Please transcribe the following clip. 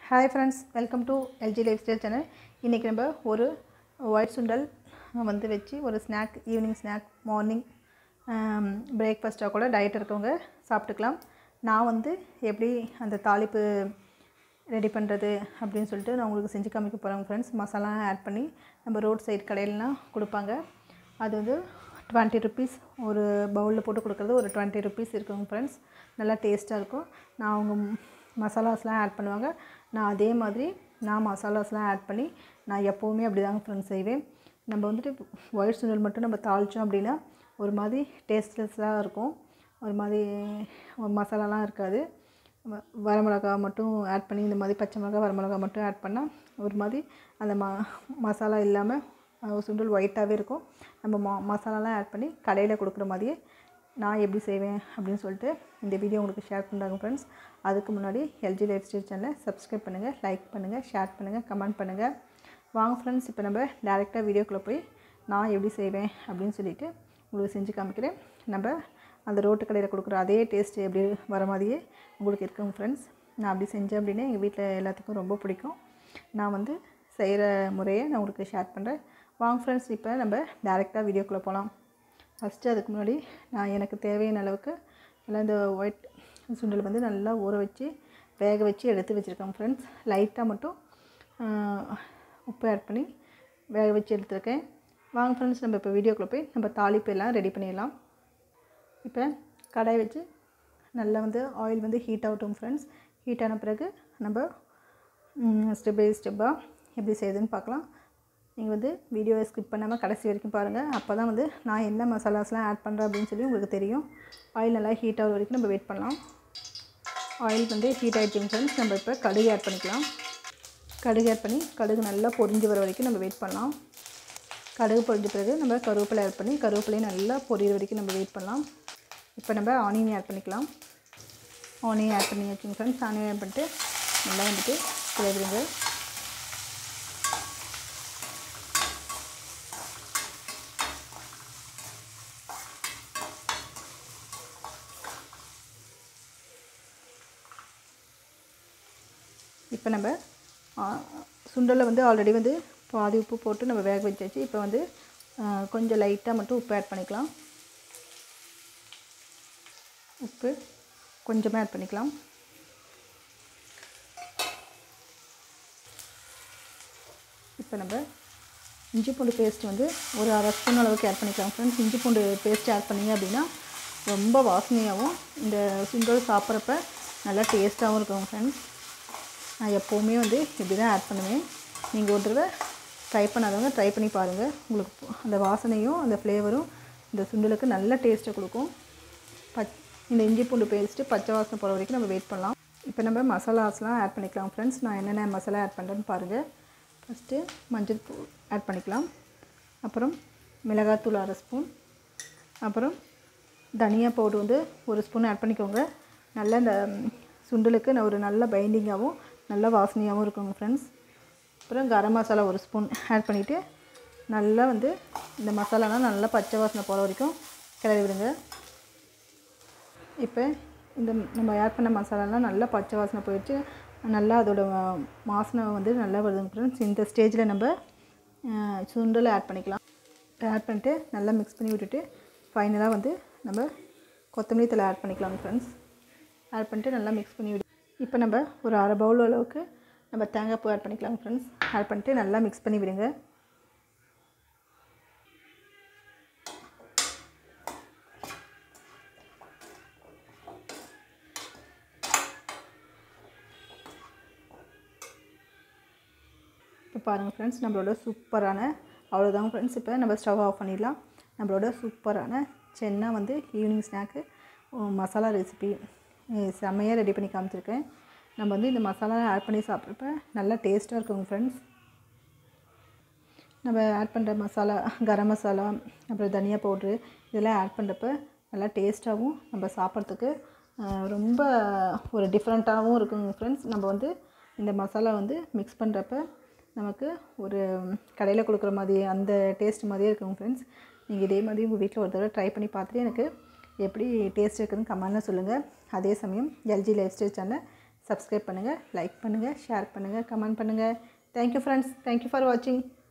hi friends welcome to LG lifestyle channel இன்றைக்கி நம்ம ஒரு ஒயிட் சுண்டல் வந்து வச்சு ஒரு ஸ்நாக் ஈவினிங் ஸ்நாக் மார்னிங் பிரேக்ஃபாஸ்ட்டாக கூட டயட் இருக்கவங்க சாப்பிட்டுக்கலாம் நான் வந்து எப்படி அந்த தாளிப்பு ரெடி பண்ணுறது அப்படின்னு சொல்லிட்டு நான் உங்களுக்கு செஞ்சு காமிக்க போகிறேன் ஃப்ரெண்ட்ஸ் மசாலா ஆட் பண்ணி நம்ம ரோட் சைடு கடையிலலாம் கொடுப்பாங்க அது வந்து டுவெண்ட்டி ருபீஸ் ஒரு பவுலில் போட்டு கொடுக்குறது ஒரு டுவெண்ட்டி ருபீஸ் இருக்குங்க ஃப்ரெண்ட்ஸ் நல்லா டேஸ்ட்டாக இருக்கும் நான் அவங்க மசாலாஸ்லாம் ஆட் பண்ணுவாங்க நான் அதே மாதிரி நான் மசாலாஸ்லாம் ஆட் பண்ணி நான் எப்போவுமே அப்படி தாங்க ஃப்ரெண்ட்ஸ் செய்வேன் நம்ம வந்துட்டு ஒயிட் சுண்டல் மட்டும் நம்ம தாளித்தோம் அப்படின்னா ஒரு மாதிரி டேஸ்ட்லெஸ்ஸாக இருக்கும் ஒரு மாதிரி மசாலாலாம் இருக்காது வ- வரமிளகா மட்டும் ஆட் பண்ணி இந்த மாதிரி பச்சை மிளகா வரமிளகா மட்டும் ஆட் பண்ணால் ஒரு மாதிரி அந்த ம மசாலா இல்லாமல் அஹ், சுண்டல் ஒயிட்டாகவே இருக்கும் நம்ம ம மசாலாலாம் ஆட் பண்ணி கடையில் கொடுக்குற மாதிரியே நான் எப்படி செய்வேன் அப்படின்னு சொல்லிட்டு இந்த வீடியோ உங்களுக்கு ஷேர் பண்ணுறாங்க ஃப்ரெண்ட்ஸ் அதுக்கு முன்னாடி எல்ஜி லைஃப் ஸ்டைல் சேனலை சப்ஸ்கிரைப் பண்ணுங்கள் லைக் பண்ணுங்கள் ஷேர் பண்ணுங்கள் கமெண்ட் பண்ணுங்கள் வாங்க ஃப்ரெண்ட்ஸ் இப்போ நம்ம டேரெக்டாக வீடியோக்குள்ளே போய் நான் எப்படி செய்வேன் அப்படின்னு சொல்லிட்டு உங்களுக்கு செஞ்சு காமிக்கிறேன் நம்ம அந்த ரோட்டு கடையில் கொடுக்குற அதே டேஸ்ட் எப்படி வர மாதிரியே உங்களுக்கு இருக்குங்க ஃப்ரெண்ட்ஸ் நான் அப்படி செஞ்சேன் அப்படின்னா எங்கள் வீட்டில் எல்லாத்துக்கும் ரொம்ப பிடிக்கும் நான் வந்து செய்கிற முறையை நான் உங்களுக்கு ஷேர் பண்ணுறேன் வாங்க ஃப்ரெண்ட்ஸ் இப்போ நம்ம டேரெக்டாக வீடியோக்குள்ளே போகலாம் ஃபஸ்ட்டு அதுக்கு முன்னாடி நான் எனக்கு தேவையான அளவுக்கு எல்லாம் இந்த ஒயிட் சுண்டல் வந்து நல்லா ஊற வச்சு வேக வச்சு எடுத்து வச்சுருக்கேன் ஃப்ரெண்ட்ஸ் லைட்டாக மட்டும் ஆஹ், உப்பு ஆட் பண்ணி வேக வச்சு எடுத்துருக்கேன் வாங்க ஃப்ரெண்ட்ஸ் நம்ம இப்போ வீடியோக்குள்ளே போய் நம்ம தாளிப்பு எல்லாம் ரெடி பண்ணிடலாம் இப்போ கடாய் வச்சு நல்லா வந்து ஆயில் வந்து ஹீட் ஆகட்டும் ஃப்ரெண்ட்ஸ் ஹீட் ஆன பிறகு நம்ம ஸ்டெப் பை ஸ்டெப்பாக எப்படி செய்யுதுன்னு பார்க்கலாம் நீங்கள் வந்து வீடியோவை ஸ்கிப் பண்ணாமல் கடைசி வரைக்கும் பாருங்கள் அப்போ தான் வந்து நான் என்ன மசாலாஸ்லாம் ஆட் பண்ணுறேன் அப்படின்னு சொல்லி உங்களுக்கு தெரியும் ஆயில் நல்லா ஹீட் ஆகிற வரைக்கும் நம்ம வெயிட் பண்ணலாம் ஆயில் வந்து ஹீட் ஆகிடுச்சு ஃப்ரெண்ட்ஸ் நம்ம இப்போ கடுகு ஆட் பண்ணிக்கலாம் கடுகு ஆட் பண்ணி கடுகு நல்லா பொரிஞ்சு வர வரைக்கும் நம்ம வெயிட் பண்ணலாம் கடுகு பொரிஞ்ச பிறகு நம்ம கருவேப்பிலை ஆட் பண்ணி கருவேப்பிலையும் நல்லா பொரியிற வரைக்கும் நம்ம வெயிட் பண்ணலாம் இப்போ நம்ம ஆனியன் ஆட் பண்ணிக்கலாம் ஆனியன் ஆட் பண்ணி வச்சுங்க ஃப்ரெண்ட்ஸ் ஆனியன் ஆட் பண்ணிட்டு நல்லா வந்துட்டு கிளறிடுங்க இப்போ நம்ம ஆ, சுண்டலை வந்து ஆல்ரெடி வந்து பாதி உப்பு போட்டு நம்ம வேக வச்சாச்சு இப்போ வந்து ஆ, கொஞ்சம் லைட்டாக மட்டும் உப்பு ஆட் பண்ணிக்கலாம் உப்பு கொஞ்சமாக ஆட் பண்ணிக்கலாம் இப்போ நம்ம இஞ்சி பூண்டு பேஸ்ட் வந்து ஒரு அரை ஸ்பூன் அளவுக்கு ஆட் பண்ணிக்கலாம் ஃப்ரெண்ட்ஸ் இஞ்சி பூண்டு பேஸ்ட் ஆட் பண்ணீங்க அப்படின்னா ரொம்ப வாசனையாகவும் இந்த சுண்டல் சாப்பிட்றப்ப நல்லா டேஸ்ட்டாகவும் இருக்கும் ஃப்ரெண்ட்ஸ் நான் எப்போவுமே வந்து இப்படி தான் ஆட் பண்ணுவேன் நீங்கள் ஒரு தடவை ட்ரை பண்ணாதவங்க ட்ரை பண்ணி பாருங்கள் உங்களுக்கு பு- அந்த வாசனையும் அந்த ஃப்ளேவரும் இந்த சுண்டலுக்கு நல்ல டேஸ்ட்டை கொடுக்கும் பச் இந்த இஞ்சி பூண்டு பேஸ்ட்டு பச்சை வாசனை போகிற வரைக்கும் நம்ம வெயிட் பண்ணலாம் இப்போ நம்ம மசாலாஸ்லாம் ஆட் பண்ணிக்கலாம் ஃப்ரெண்ட்ஸ் நான் என்னென்ன மசாலா ஆட் பண்ணுறேன்னு பாருங்கள் ஃபஸ்ட்டு மஞ்சள் பூ ஆட் பண்ணிக்கலாம் அப்புறம் மிளகாத்தூள் அரை ஸ்பூன் அப்புறம் தனியா பவுடர் வந்து ஒரு ஸ்பூன் ஆட் பண்ணிக்கோங்க நல்ல இந்த ம், சுண்டலுக்கு நான் ஒரு நல்ல பைண்டிங்காகவும் நல்ல வாசனையாகவும் இருக்குங்க ஃப்ரெண்ட்ஸ் அப்புறம் கரம் மசாலா ஒரு ஸ்பூன் ஆட் பண்ணிவிட்டு நல்லா வந்து இந்த மசாலாலாம் நல்லா பச்சை வாசனை போகிற வரைக்கும் கிளறி விடுங்க இப்போ இந்த நம்ம ஆட் பண்ண மசாலாலாம் நல்லா பச்சை வாசனை போயிடுச்சு நல்லா அதோட வா- வாசனை வந்து நல்லா வருதுங்க ஃப்ரெண்ட்ஸ் இந்த ஸ்டேஜில் நம்ம அஹ், சுண்டலை ஆட் பண்ணிக்கலாம் ஆட் பண்ணிட்டு நல்லா மிக்ஸ் பண்ணி விட்டுட்டு ஃபைனலாக வந்து நம்ம கொத்தமல்லி தலை ஆட் பண்ணிக்கலாம் ஃப்ரெண்ட்ஸ் ஆட் பண்ணிட்டு நல்லா மிக்ஸ் பண்ணி விடு இப்போ நம்ம ஒரு அரை பவுல் அளவுக்கு நம்ம தேங்காய் பூ ஆட் பண்ணிக்கலாம் ஃப்ரெண்ட்ஸ் ஆட் பண்ணிட்டு நல்லா மிக்ஸ் பண்ணி விடுங்க இப்போ பாருங்கள் ஃப்ரெண்ட்ஸ் நம்மளோட சூப்பரான அவ்வளோதான் ஃப்ரெண்ட்ஸ் இப்போ நம்ம ஸ்டவ் ஆஃப் பண்ணிடலாம் நம்மளோட சூப்பரான சென்னா வந்து ஈவினிங் ஸ்நாக்கு மசாலா ரெசிபி செம்மையாக ரெடி பண்ணி காமிச்சிருக்கேன் நம்ம வந்து இந்த மசாலா ஆட் பண்ணி சாப்பிட்றப்ப நல்லா டேஸ்ட்டாக இருக்குங்க ஃப்ரெண்ட்ஸ் நம்ம ஆட் பண்ணுற மசாலா கரம் மசாலா அப்புறம் தனியா பவுட்ரு இதெல்லாம் ஆட் பண்ணுறப்ப நல்லா டேஸ்ட்டாகவும் நம்ம சாப்பிட்றதுக்கு அஹ், ரொம்ப ஒரு டிஃப்ரெண்ட்டாகவும் இருக்குங்க ஃப்ரெண்ட்ஸ் நம்ம வந்து இந்த மசாலா வந்து மிக்ஸ் பண்ணுறப்ப நமக்கு ஒரு கடையில் கொடுக்குற மாதிரி அந்த டேஸ்ட் மாதிரியே இருக்குங்க ஃப்ரெண்ட்ஸ் நீங்கள் இதே மாதிரி உங்கள் வீட்டில் ஒரு தடவை ட்ரை பண்ணி பார்த்துட்டு எனக்கு எப்படி டேஸ்ட் இருக்குதுன்னு கமெண்ட்டில் சொல்லுங்கள் அதே சமயம் எல்ஜி லைஃப் ஸ்டைல் சேனலை சப்ஸ்கிரைப் பண்ணுங்கள் லைக் பண்ணுங்கள் ஷேர் பண்ணுங்கள் கமெண்ட் பண்ணுங்கள் தேங்க்யூ ஃப்ரெண்ட்ஸ் தேங்க்யூ ஃபார் வாட்சிங்